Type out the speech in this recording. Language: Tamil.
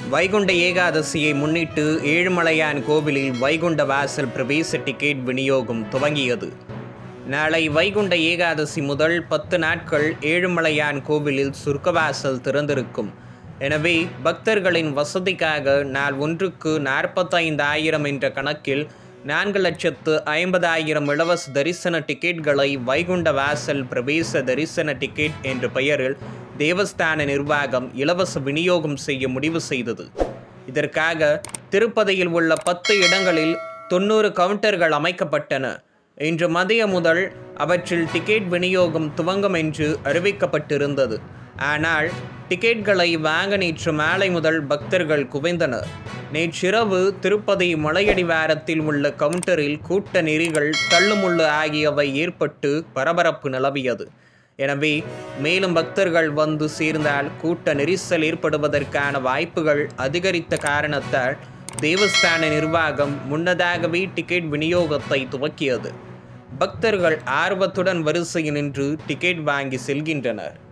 வைகுண்ட ஏகாதசியை முன்னிட்டு ஏழுமலையான் கோவிலில் வைகுண்ட வாசல் பிரவேச டிக்கெட் விநியோகம் துவங்கியது நாளை வைகுண்ட ஏகாதசி முதல் பத்து நாட்கள் ஏழுமலையான் கோவிலில் சுர்க்கவாசல் திறந்திருக்கும் எனவே பக்தர்களின் வசதிக்காக நாள் ஒன்றுக்கு நாற்பத்தைந்தாயிரம் என்ற கணக்கில் நான்கு லட்சத்து ஐம்பதாயிரம் இலவச தரிசன டிக்கெட்களை வைகுண்ட வாசல் பிரவேச தரிசன டிக்கெட் என்ற பெயரில் தேவஸ்தான நிர்வாகம் இலவச விநியோகம் செய்ய முடிவு செய்தது இதற்காக திருப்பதியில் உள்ள பத்து இடங்களில் தொண்ணூறு கவுண்டர்கள் அமைக்கப்பட்டன இன்று மதியம் முதல் அவற்றில் டிக்கெட் விநியோகம் துவங்கும் என்று அறிவிக்கப்பட்டிருந்தது ஆனால் டிக்கெட்களை வாங்க நேற்று மாலை முதல் பக்தர்கள் குவிந்தனர் நேற்றிரவு திருப்பதி மலையடிவாரத்தில் உள்ள கவுண்டரில் கூட்ட நெறிகள் தள்ளுமுள்ளு ஆகியவை ஏற்பட்டு பரபரப்பு நிலவியது எனவே மேலும் பக்தர்கள் வந்து சேர்ந்தால் கூட்ட நெரிசல் ஏற்படுவதற்கான வாய்ப்புகள் அதிகரித்த காரணத்தால் தேவஸ்தான நிர்வாகம் முன்னதாகவே டிக்கெட் விநியோகத்தை துவக்கியது பக்தர்கள் ஆர்வத்துடன் வரிசையில் நின்று டிக்கெட் வாங்கி செல்கின்றனர்